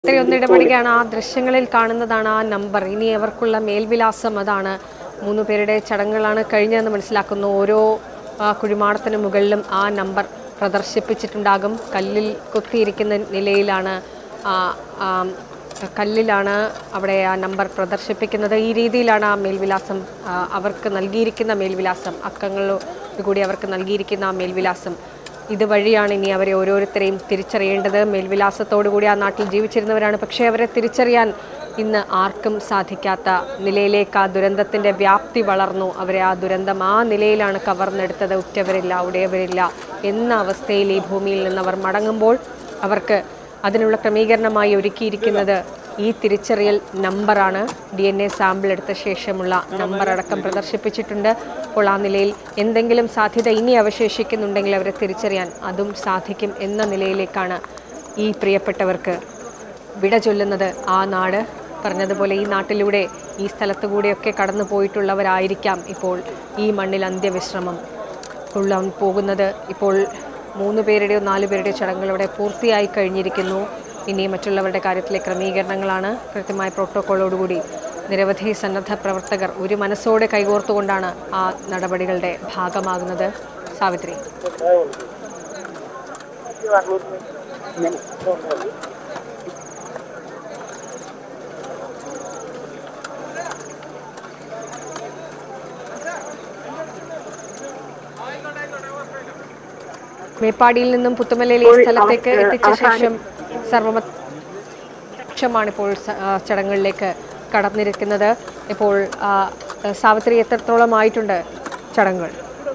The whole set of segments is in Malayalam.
രാത്രി ഒന്നിട മണിക്കാണ് ആ ദൃശ്യങ്ങളിൽ കാണുന്നതാണ് ആ നമ്പർ ഇനി അവർക്കുള്ള മേൽവിലാസം അതാണ് മൂന്ന് പേരുടെ ചടങ്ങുകളാണ് കഴിഞ്ഞതെന്ന് മനസ്സിലാക്കുന്നു ഓരോ ആ, കുഴിമാടത്തിന് മുകളിലും ആ നമ്പർ പ്രദർശിപ്പിച്ചിട്ടുണ്ടാകും കല്ലിൽ കൊത്തിയിരിക്കുന്ന നിലയിലാണ് ആ, ആ, കല്ലിലാണ് അവിടെ ആ നമ്പർ പ്രദർശിപ്പിക്കുന്നത് ഈ രീതിയിലാണ് ആ മേൽവിലാസം ആ, അവർക്ക് നൽകിയിരിക്കുന്ന മേൽവിലാസം അക്കങ്ങളോട് കൂടി അവർക്ക് നൽകിയിരിക്കുന്ന ആ മേൽവിലാസം ഇതുവഴിയാണ് ഇനി അവരെ ഓരോരുത്തരെയും തിരിച്ചറിയേണ്ടത് മേൽവിലാസത്തോടു കൂടി ആ നാട്ടിൽ ജീവിച്ചിരുന്നവരാണ് പക്ഷേ അവരെ തിരിച്ചറിയാൻ ഇന്ന് ആർക്കും സാധിക്കാത്ത നിലയിലേക്ക് ആ ദുരന്തത്തിന്റെ വ്യാപ്തി വളർന്നു അവരെ ആ ദുരന്തം ആ നിലയിലാണ് കവർന്നെടുത്തത് ഉറ്റവരില്ല ഉടയവരില്ല എന്ന അവസ്ഥയിൽ ഈ ഭൂമിയിൽ നിന്ന് അവർ മടങ്ങുമ്പോൾ അവർക്ക് അതിനുള്ള ക്രമീകരണമായി ഒരുക്കിയിരിക്കുന്നത് ഈ തിരിച്ചറിയൽ നമ്പറാണ് ഡി എൻ എ സാമ്പിൾ എടുത്ത ശേഷമുള്ള നമ്പർ അടക്കം പ്രദർശിപ്പിച്ചിട്ടുണ്ട് അപ്പോൾ ആ നിലയിൽ എന്തെങ്കിലും സാധ്യത ഇനി അവശേഷിക്കുന്നുണ്ടെങ്കിൽ അവരെ തിരിച്ചറിയാൻ അതും സാധിക്കും എന്ന നിലയിലേക്കാണ് ഈ പ്രിയപ്പെട്ടവർക്ക് വിട ചൊല്ലുന്നത് ആ നാട് പറഞ്ഞതുപോലെ ഈ നാട്ടിലൂടെ ഈ സ്ഥലത്തു കൂടെയൊക്കെ കടന്നു പോയിട്ടുള്ളവരായിരിക്കാം ഇപ്പോൾ ഈ മണ്ണിൽ അന്ത്യവിശ്രമം കൊള്ളാൻ പോകുന്നത് ഇപ്പോൾ മൂന്ന് പേരുടെയോ നാല് പേരുടെയോ ചടങ്ങുകൾ ഇവിടെ പൂർത്തിയായി കഴിഞ്ഞിരിക്കുന്നു ഇനി മറ്റുള്ളവരുടെ കാര്യത്തിലെ ക്രമീകരണങ്ങളാണ് കൃത്യമായ പ്രോട്ടോക്കോളോടുകൂടി നിരവധി സന്നദ്ധ പ്രവർത്തകർ ഒരു മനസ്സോടെ കൈകോർത്തുകൊണ്ടാണ് ആ നടപടികളുടെ ഭാഗമാകുന്നത് സാവിത്രി മേപ്പാടിയിൽ നിന്നും പുത്തുമലയിലെ ഈ സ്ഥലത്തേക്ക് എത്തിച്ച ശേഷം സർവമക്ഷമാണ് ഇപ്പോൾ സ- ആ, ചടങ്ങുകളിലേക്ക് കടന്നിരിക്കുന്നത് ഇപ്പോൾ ആ, സാവിത്രി എത്രത്തോളം ആയിട്ടുണ്ട് ചടങ്ങുകൾ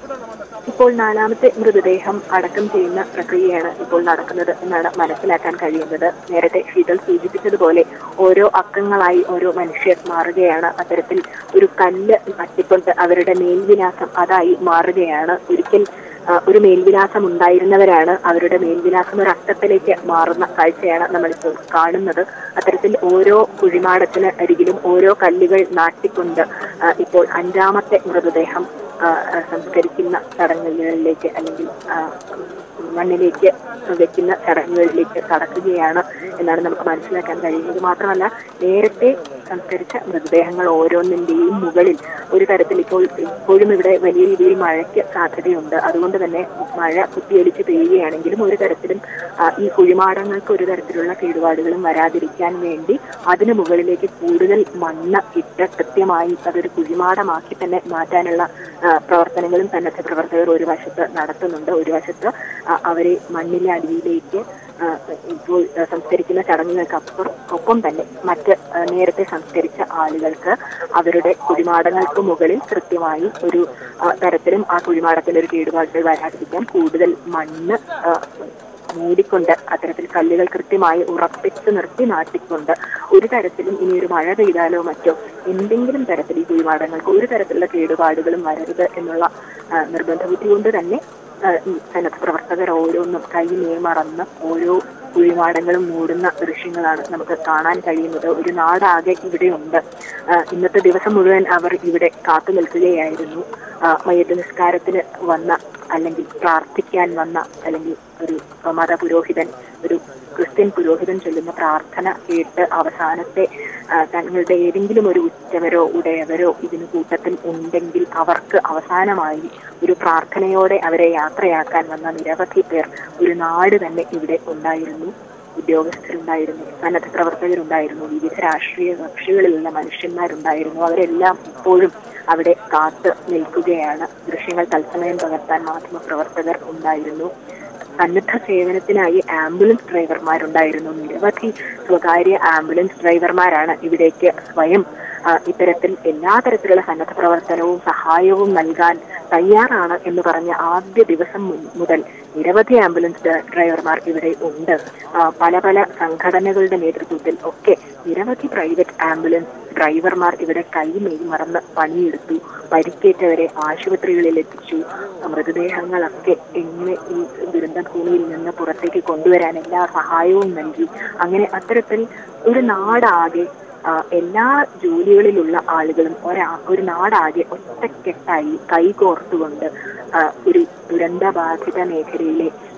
ഇപ്പോൾ നാലാമത്തെ മൃതദേഹം അടക്കം ചെയ്യുന്ന പ്രക്രിയയാണ് ഇപ്പോൾ നടക്കുന്നത് എന്നാണ് മനസ്സിലാക്കാൻ കഴിയുന്നത് നേരത്തെ ശീതൾ സൂചിപ്പിച്ചതുപോലെ ഓരോ അക്കങ്ങളായി ഓരോ മനുഷ്യർ മാറുകയാണ് അത്തരത്തിൽ ഒരു കല്ല് തട്ടിക്കൊണ്ട് അവരുടെ മേൽവിലാസം അതായി മാറുകയാണ് ഒരിക്കൽ ആ, ഒരു മേൽവിലാസം ഉണ്ടായിരുന്നവരാണ് അവരുടെ മേൽവിലാസം ഒരു അർത്ഥത്തിലേക്ക് മാറുന്ന കാഴ്ചയാണ് നമ്മളിപ്പോൾ കാണുന്നത് അത്തരത്തിൽ ഓരോ കുഴിമാടത്തിന് അരികിലും ഓരോ കല്ലുകൾ നാട്ടിക്കൊണ്ട് ആ, ഇപ്പോൾ അഞ്ചാമത്തെ മൃതദേഹം ആ, ആ, സംസ്കരിക്കുന്ന ചടങ്ങുകളിലേക്ക് അല്ലെങ്കിൽ ആ, മണ്ണിലേക്ക് വെക്കുന്ന ചടങ്ങുകളിലേക്ക് കടക്കുകയാണ് എന്നാണ് നമുക്ക് മനസ്സിലാക്കാൻ കഴിയുന്നത് മാത്രമല്ല നേരത്തെ സംസ്കരിച്ച മൃതദേഹങ്ങൾ ഓരോന്നിന്റെയും മുകളിൽ ഒരു തരത്തിൽ ഇപ്പോൾ ഇപ്പോഴും ഇവിടെ വലിയ രീതിയിൽ മഴയ്ക്ക് സാധ്യതയുണ്ട് അതുകൊണ്ട് തന്നെ മഴ കുത്തിയൊലിച്ച് പെയ്യുകയാണെങ്കിലും ഒരു തരത്തിലും ആ, ഈ കുഴിമാടങ്ങൾക്ക് ഒരു തരത്തിലുള്ള കേടുപാടുകളും വരാതിരിക്കാൻ വേണ്ടി അതിനു മുകളിലേക്ക് കൂടുതൽ മണ്ണ് ഇട്ട് കൃത്യമായി അതൊരു കുഴിമാടമാക്കി തന്നെ മാറ്റാനുള്ള ആ, പ്രവർത്തനങ്ങളും സന്നദ്ധ പ്രവർത്തകർ ഒരു വശത്ത് നടത്തുന്നുണ്ട് ഒരു വശത്ത് ആ, അവരെ മണ്ണിലെ അടിയിലേക്ക് ആ, ഇപ്പോൾ ആ, സംസ്കരിക്കുന്ന ചടങ്ങുകൾക്ക് അപ്പുറം ഒപ്പം തന്നെ മറ്റ് ആ, നേരത്തെ സംസ്കരിച്ച ആളുകൾക്ക് അവരുടെ കുഴിമാടങ്ങൾക്ക് മുകളിൽ കൃത്യമായി ഒരു ആ, തരത്തിലും ആ കുഴിമാടത്തിന് ഒരു കേടുപാടുകൾ വരാതിരിക്കാൻ കൂടുതൽ മണ്ണ് ആ, മൂടിക്കൊണ്ട് അത്തരത്തിൽ കല്ലുകൾ കൃത്യമായി ഉറപ്പിച്ച് നിർത്തി നാട്ടിക്കൊണ്ട് ഒരു തരത്തിലും ഇനി ഒരു മഴ പെയ്താലോ മറ്റോ എന്തെങ്കിലും തരത്തിൽ ഈ കുഴിമാടങ്ങൾക്ക് ഒരു തരത്തിലുള്ള കേടുപാടുകളും വരരുത് എന്നുള്ള ആ, നിർബന്ധ ബുദ്ധി കൊണ്ട് തന്നെ ആ, ഈ സന്നദ്ധ പ്രവർത്തകർ ഓരോന്നും കൈ മറന്ന് ഓരോ കുഴിമാടങ്ങളും മൂടുന്ന ദൃശ്യങ്ങളാണ് നമുക്ക് കാണാൻ കഴിയുന്നത് ഒരു നാടാകെ ഇവിടെയുണ്ട് ആ, ഇന്നത്തെ ദിവസം മുഴുവൻ അവർ ഇവിടെ കാത്തു നിൽക്കുകയായിരുന്നു ആ, മയ്യത്ത് നിസ്കാരത്തിന് വന്ന അല്ലെങ്കിൽ പ്രാർത്ഥിക്കാൻ വന്ന അല്ലെങ്കിൽ ഒരു മതപുരോഹിതൻ ഒരു ക്രിസ്ത്യൻ പുരോഹിതൻ ചൊല്ലുന്ന പ്രാർത്ഥന കേട്ട് അവസാനത്തെ ആ, തങ്ങളുടെ ഏതെങ്കിലും ഒരു ഉറ്റവരോ ഉടയവരോ ഇതിന് കൂട്ടത്തിൽ ഉണ്ടെങ്കിൽ അവർക്ക് അവസാനമായി ഒരു പ്രാർത്ഥനയോടെ അവരെ യാത്രയാക്കാൻ വന്ന നിരവധി പേർ ഒരു നാട് തന്നെ ഇവിടെ ഉണ്ടായിരുന്നു ഉദ്യോഗസ്ഥരുണ്ടായിരുന്നു സന്നദ്ധ പ്രവർത്തകരുണ്ടായിരുന്നു വിവിധ രാഷ്ട്രീയ കക്ഷികളിലുള്ള മനുഷ്യന്മാരുണ്ടായിരുന്നു അവരെല്ലാം ഇപ്പോഴും അവിടെ കാത്ത് നിൽക്കുകയാണ് ദൃശ്യങ്ങൾ തത്സമയം പകർത്താൻ മാധ്യമ പ്രവർത്തകർ ഉണ്ടായിരുന്നു സന്നദ്ധ സേവനത്തിനായി ആംബുലൻസ് ഡ്രൈവർമാരുണ്ടായിരുന്നു നിരവധി സ്വകാര്യ ആംബുലൻസ് ഡ്രൈവർമാരാണ് ഇവിടേക്ക് സ്വയം ആ, ഇത്തരത്തിൽ എല്ലാ തരത്തിലുള്ള സന്നദ്ധ പ്രവർത്തനവും സഹായവും നൽകാൻ തയ്യാറാണ് എന്ന് പറഞ്ഞ ആദ്യ ദിവസം മുൻ- മുതൽ നിരവധി ആംബുലൻസ് ഡ- ഡ്രൈവർമാർ ഇവിടെ ഉണ്ട് ആ, പല പല സംഘടനകളുടെ നേതൃത്വത്തിൽ ഒക്കെ നിരവധി പ്രൈവറ്റ് ആംബുലൻസ് ഡ്രൈവർമാർ ഇവിടെ കൈമെയ് മറന്ന് പണിയെടുത്തു പരിക്കേറ്റവരെ ആശുപത്രികളിൽ എത്തിച്ചു മൃതദേഹങ്ങളൊക്കെ എങ്ങനെ ഈ ദുരന്ത ഭൂമിയിൽ നിന്ന് പുറത്തേക്ക് കൊണ്ടുവരാൻ എല്ലാ സഹായവും നൽകി അങ്ങനെ അത്തരത്തിൽ ഒരു നാടാകെ ആ, എല്ലാ ജോലികളിലുള്ള ആളുകളും ഒരാ ഒരു നാടാകെ ഒറ്റക്കെട്ടായി കൈകോർത്തുകൊണ്ട് ആ, ഒരു ദുരന്തബാധിത മേഖലയിലെ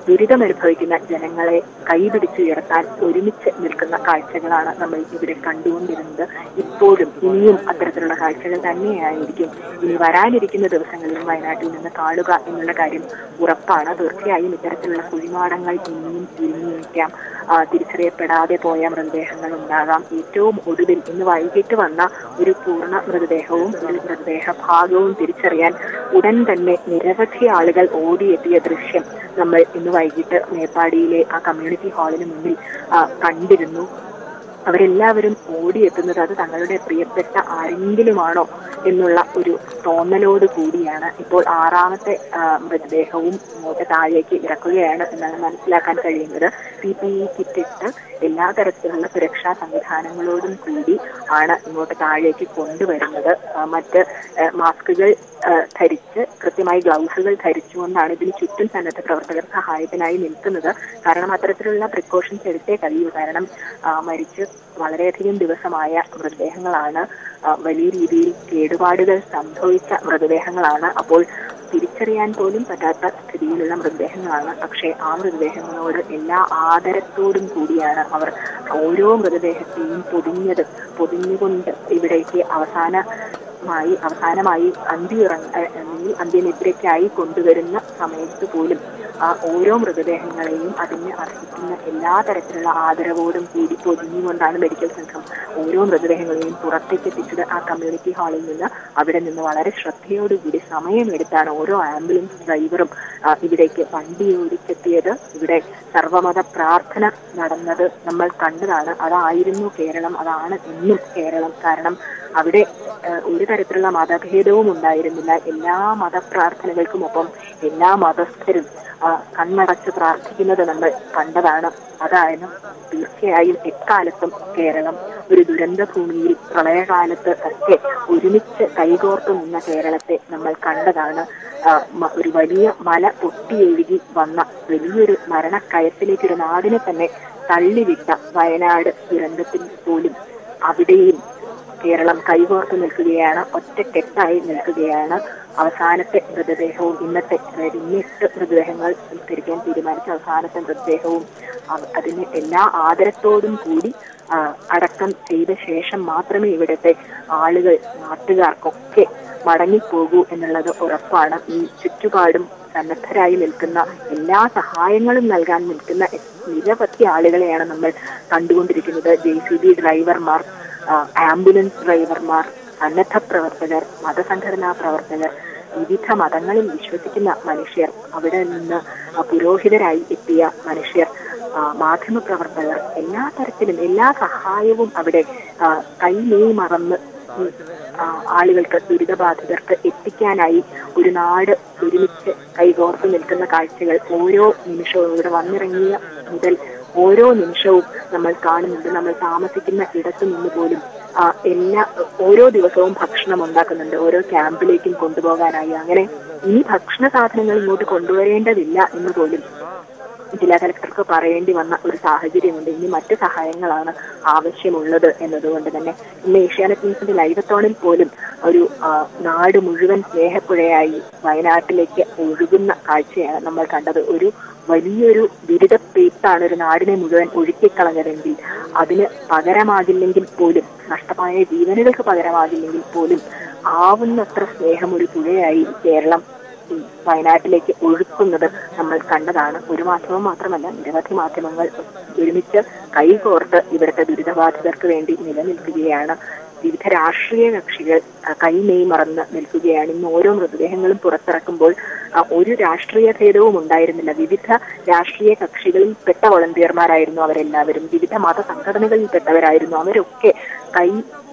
ദുരിതമനുഭവിക്കുന്ന ജനങ്ങളെ കൈപിടിച്ചുയർത്താൻ ഒരുമിച്ച് നിൽക്കുന്ന കാഴ്ചകളാണ് നമ്മൾ ഇവിടെ കണ്ടുകൊണ്ടിരുന്നത് ഇപ്പോഴും ഇനിയും അത്തരത്തിലുള്ള കാഴ്ചകൾ തന്നെയായിരിക്കും ഇനി വരാനിരിക്കുന്ന ദിവസങ്ങളിലും വയനാട്ടിൽ നിന്ന് കാണുക എന്നുള്ള കാര്യം ഉറപ്പാണ് തീർച്ചയായും ഇത്തരത്തിലുള്ള കുഴിമാടങ്ങൾ ഇനിയും തിരിഞ്ഞിരിക്കാം ആ, തിരിച്ചറിയപ്പെടാതെ പോയ മൃതദേഹങ്ങൾ ഉണ്ടാകാം ഏറ്റവും ഒടുവിൽ ഇന്ന് വൈകിട്ട് വന്ന ഒരു പൂർണ്ണ മൃതദേഹവും ഒരു മൃതദേഹ ഭാഗവും തിരിച്ചറിയാൻ ഉടൻ തന്നെ നിരവധി ആളുകൾ ഓടിയെത്തിയ ദൃശ്യം നമ്മൾ ഇന്ന് വൈകിട്ട് മേപ്പാടിയിലെ ആ കമ്മ്യൂണിറ്റി ഹാളിന് മുന്നിൽ ആ, കണ്ടിരുന്നു അവരെല്ലാവരും ഓടിയെത്തുന്നത് അത് തങ്ങളുടെ പ്രിയപ്പെട്ട ആരെങ്കിലുമാണോ എന്നുള്ള ഒരു തോന്നലോട് കൂടിയാണ് ഇപ്പോൾ ആറാമത്തെ ആ, മൃതദേഹവും ഇങ്ങോട്ട് താഴേക്ക് ഇറക്കുകയാണ് എന്നാണ് മനസ്സിലാക്കാൻ കഴിയുന്നത് പി പി ഇ കിറ്റിട്ട് എല്ലാ തരത്തിലുള്ള സുരക്ഷാ സംവിധാനങ്ങളോടും കൂടി ആണ് ഇങ്ങോട്ട് താഴേക്ക് കൊണ്ടുവരുന്നത് ആ, മറ്റ് ആ, മാസ്കുകൾ ആ, ധരിച്ച് കൃത്യമായി ഗ്ലൗസുകൾ ധരിച്ചുകൊണ്ടാണ് ഇതിന് ചുറ്റും സന്നദ്ധ പ്രവർത്തകർ സഹായത്തിനായി നിൽക്കുന്നത് കാരണം അത്തരത്തിലുള്ള പ്രിക്കോഷൻസ് എടുത്തേ കഴിയൂ കാരണം ആ, മരിച്ച് വളരെയധികം ദിവസമായ മൃതദേഹങ്ങളാണ് ആ, വലിയ രീതിയിൽ കേടുപാടുകൾ സംഭവിച്ച മൃതദേഹങ്ങളാണ് അപ്പോൾ തിരിച്ചറിയാൻ പോലും പറ്റാത്ത സ്ഥിതിയിലുള്ള മൃതദേഹങ്ങളാണ് പക്ഷേ ആ മൃതദേഹങ്ങളോട് എല്ലാ ആദരത്തോടും കൂടിയാണ് അവർ ഓരോ മൃതദേഹത്തെയും പൊതിഞ്ഞത് പൊതിഞ്ഞുകൊണ്ട് ഇവിടേക്ക് അവസാനമായി അവസാനമായി അന്തിയിറങ്ങ അല്ലെങ്കിൽ അന്ത്യനിദ്രയ്ക്കായി കൊണ്ടുവരുന്ന സമയത്ത് പോലും ആ ഓരോ മൃതദേഹങ്ങളെയും അതിന് അർഹിക്കുന്ന എല്ലാ തരത്തിലുള്ള ആദരവോടും കൂടി പൊതിഞ്ഞുകൊണ്ടാണ് മെഡിക്കൽ സംഘം ഓരോ മൃതദേഹങ്ങളെയും പുറത്തേക്ക് എത്തിച്ചത് ആ കമ്മ്യൂണിറ്റി ഹാളിൽ നിന്ന് അവിടെ നിന്ന് വളരെ ശ്രദ്ധയോടുകൂടി സമയമെടുത്താണ് ഓരോ ആംബുലൻസ് ഡ്രൈവറും ആ, ഇവിടേക്ക് വണ്ടി ഓടിച്ചെത്തിയത് ഇവിടെ സർവമത പ്രാർത്ഥന നടന്നത് നമ്മൾ കണ്ടതാണ് അതായിരുന്നു കേരളം അതാണ് ഇന്നും കേരളം കാരണം അവിടെ ആ, ഒരു തരത്തിലുള്ള മതഭേദവും ഉണ്ടായിരുന്നില്ല എല്ലാ മതപ്രാർത്ഥനകൾക്കുമൊപ്പം എല്ലാ മതസ്ഥരും ആ, കണ്ണടച്ച് പ്രാർത്ഥിക്കുന്നത് നമ്മൾ കണ്ടതാണ് അതായത് തീർച്ചയായും എക്കാലത്തും കേരളം ഒരു ദുരന്ത ഭൂമിയിൽ പ്രളയകാലത്ത് ഒക്കെ ഒരുമിച്ച് കൈകോർത്ത് നിന്ന കേരളത്തെ നമ്മൾ കണ്ടതാണ് ആ, മ- ഒരു വലിയ മല പൊട്ടിയൊഴുകി വന്ന വലിയൊരു മരണക്കയത്തിലേക്ക് ഒരു നാടിനെ തന്നെ തള്ളിവിട്ട വയനാട് ദുരന്തത്തിൽ പോലും അവിടെയും കേരളം കൈകോർത്ത് നിൽക്കുകയാണ് ഒറ്റക്കെട്ടായി നിൽക്കുകയാണ് അവസാനത്തെ മൃതദേഹവും ഇന്നത്തെ അതായത് ഇന്ന് എട്ട് മൃതദേഹങ്ങൾ സംസ്കരിക്കാൻ തീരുമാനിച്ച അവസാനത്തെ മൃതദേഹവും അവ- അതിന് എല്ലാ ആദരത്തോടും കൂടി ആ, അടക്കം ചെയ്ത ശേഷം മാത്രമേ ഇവിടുത്തെ ആളുകൾ നാട്ടുകാർക്കൊക്കെ മടങ്ങിപ്പോകൂ എന്നുള്ളത് ഉറപ്പാണ് ഈ ചുറ്റുപാടും സന്നദ്ധരായി നിൽക്കുന്ന എല്ലാ സഹായങ്ങളും നൽകാൻ നിൽക്കുന്ന നിരവധി ആളുകളെയാണ് നമ്മൾ കണ്ടുകൊണ്ടിരിക്കുന്നത് ജെ സി ബി ഡ്രൈവർമാർ ആ, ആംബുലൻസ് ഡ്രൈവർമാർ സന്നദ്ധ പ്രവർത്തകർ മതസംഘടനാ പ്രവർത്തകർ വിവിധ മതങ്ങളിൽ വിശ്വസിക്കുന്ന മനുഷ്യർ അവിടെ നിന്ന് ആ, പുരോഹിതരായി എത്തിയ മനുഷ്യർ ആ, മാധ്യമപ്രവർത്തകർ എല്ലാ തരത്തിലും എല്ലാ സഹായവും അവിടെ ആ, കൈമേയ് മറന്ന് ഉം, ആ, ആളുകൾക്ക് ദുരിതബാധിതർക്ക് എത്തിക്കാനായി ഒരു നാട് ഒരുമിച്ച് കൈകോർത്ത് നിൽക്കുന്ന കാഴ്ചകൾ ഓരോ നിമിഷവും ഇവിടെ വന്നിറങ്ങിയ മുതൽ ഓരോ നിമിഷവും നമ്മൾ കാണുന്നുണ്ട് നമ്മൾ താമസിക്കുന്ന ഇടത്തു നിന്ന് പോലും ആ, എല്ലാ ഓരോ ദിവസവും ഭക്ഷണം ഉണ്ടാക്കുന്നുണ്ട് ഓരോ ക്യാമ്പിലേക്കും കൊണ്ടുപോകാനായി അങ്ങനെ ഇനി ഭക്ഷണ സാധനങ്ങൾ ഇങ്ങോട്ട് കൊണ്ടുവരേണ്ടതില്ല എന്ന് പോലും ജില്ലാ കലക്ടർക്ക് പറയേണ്ടി വന്ന ഒരു സാഹചര്യമുണ്ട് ഇനി മറ്റു സഹായങ്ങളാണ് ആവശ്യമുള്ളത് എന്നതുകൊണ്ട് തന്നെ ഇന്ന് ഏഷ്യാനെറ്റ് ന്യൂസിന്റെ ലൈവത്തോണിൽ പോലും ഒരു ആ, നാട് മുഴുവൻ സ്നേഹപ്പുഴയായി വയനാട്ടിലേക്ക് ഒഴുകുന്ന കാഴ്ചയാണ് നമ്മൾ കണ്ടത് ഒരു വലിയൊരു ദുരിതപ്പെയ്ത്താണ് ഒരു നാടിനെ മുഴുവൻ ഒഴുക്കിക്കളഞ്ഞതെങ്കിൽ അതിന് പകരമാകില്ലെങ്കിൽ പോലും നഷ്ടമായ ജീവനുകൾക്ക് പകരമാകില്ലെങ്കിൽ പോലും ആവുന്നത്ര സ്നേഹം ഒരു പുഴയായി കേരളം ഈ വയനാട്ടിലേക്ക് ഒഴുക്കുന്നത് നമ്മൾ കണ്ടതാണ് ഒരു മാധ്യമം മാത്രമല്ല നിരവധി മാധ്യമങ്ങൾ ഒരുമിച്ച് കൈകോർത്ത് ഇവിടുത്തെ ദുരിതബാധിതർക്ക് വേണ്ടി നിലനിൽക്കുകയാണ് വിവിധ രാഷ്ട്രീയ കക്ഷികൾ ആ, കൈമെയ് മറന്ന് നിൽക്കുകയാണ് ഇന്ന് ഓരോ മൃതദേഹങ്ങളും പുറത്തിറക്കുമ്പോൾ ആ, ഒരു രാഷ്ട്രീയ ഭേദവും ഉണ്ടായിരുന്നില്ല വിവിധ രാഷ്ട്രീയ കക്ഷികളിൽ പെട്ട വോളണ്ടിയർമാരായിരുന്നു അവരെല്ലാവരും വിവിധ മതസംഘടനകളിൽ പെട്ടവരായിരുന്നു അവരൊക്കെ കൈ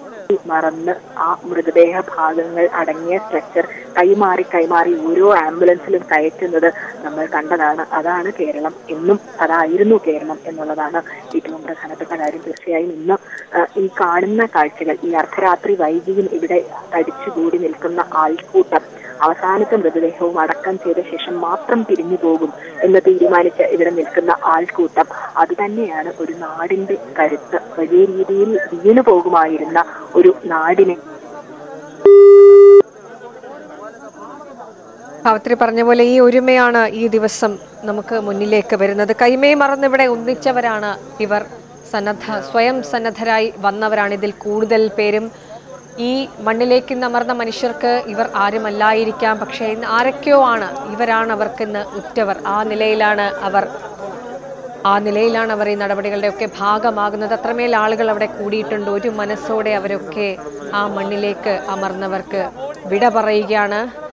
മറന്ന് ആ മൃതദേഹ ഭാഗങ്ങൾ അടങ്ങിയ സ്ട്രക്ചർ കൈമാറി കൈമാറി ഓരോ ആംബുലൻസിലും കയറ്റുന്നത് നമ്മൾ കണ്ടതാണ് അതാണ് കേരളം എന്നും അതായിരുന്നു കേരളം എന്നുള്ളതാണ് ഏറ്റവും പ്രധാനപ്പെട്ട കാര്യം തീർച്ചയായും ഇന്ന് ആ, ഈ കാണുന്ന കാഴ്ചകൾ ഈ അർദ്ധരാത്രി വൈകിയും ഇവിടെ തടിച്ചുകൂടി നിൽക്കുന്ന ആൾക്കൂട്ടം അവസാനത്തെ മൃതദേഹവും അടക്കം ചെയ്ത ശേഷം മാത്രം പിരിഞ്ഞു പോകും എന്ന് തീരുമാനിച്ച് ഇവിടെ നിൽക്കുന്ന ആൾക്കൂട്ടം അത് തന്നെയാണ് ഒരു നാടിന്റെ കരുത്ത് വലിയ രീതിയിൽ വീണു പോകുമായിരുന്ന ഒരു നാടിനെ ഭാവത്തിൽ പറഞ്ഞ പോലെ ഈ ഒരുമയാണ് ഈ ദിവസം നമുക്ക് മുന്നിലേക്ക് വരുന്നത് കൈമേ മറന്നിവിടെ ഒന്നിച്ചവരാണ് ഇവർ സന്നദ്ധ സ്വയം സന്നദ്ധരായി വന്നവരാണ് ഇതിൽ കൂടുതൽ പേരും ഈ മണ്ണിലേക്ക് നമർന്ന മനുഷ്യർക്ക് ഇവർ ആരുമല്ലായിരിക്കാം പക്ഷേ ഇന്ന് ആരൊക്കെയോ ആണ് ഇവരാണ് അവർക്കിന്ന് ഉറ്റവർ ആ നിലയിലാണ് അവർ ആ നിലയിലാണ് അവർ ഈ നടപടികളുടെയൊക്കെ ഭാഗമാകുന്നത് അത്രമേൽ ആളുകൾ അവിടെ കൂടിയിട്ടുണ്ട് ഒരു മനസ്സോടെ അവരൊക്കെ ആ മണ്ണിലേക്ക് അമർന്നവർക്ക് വിട പറയുകയാണ്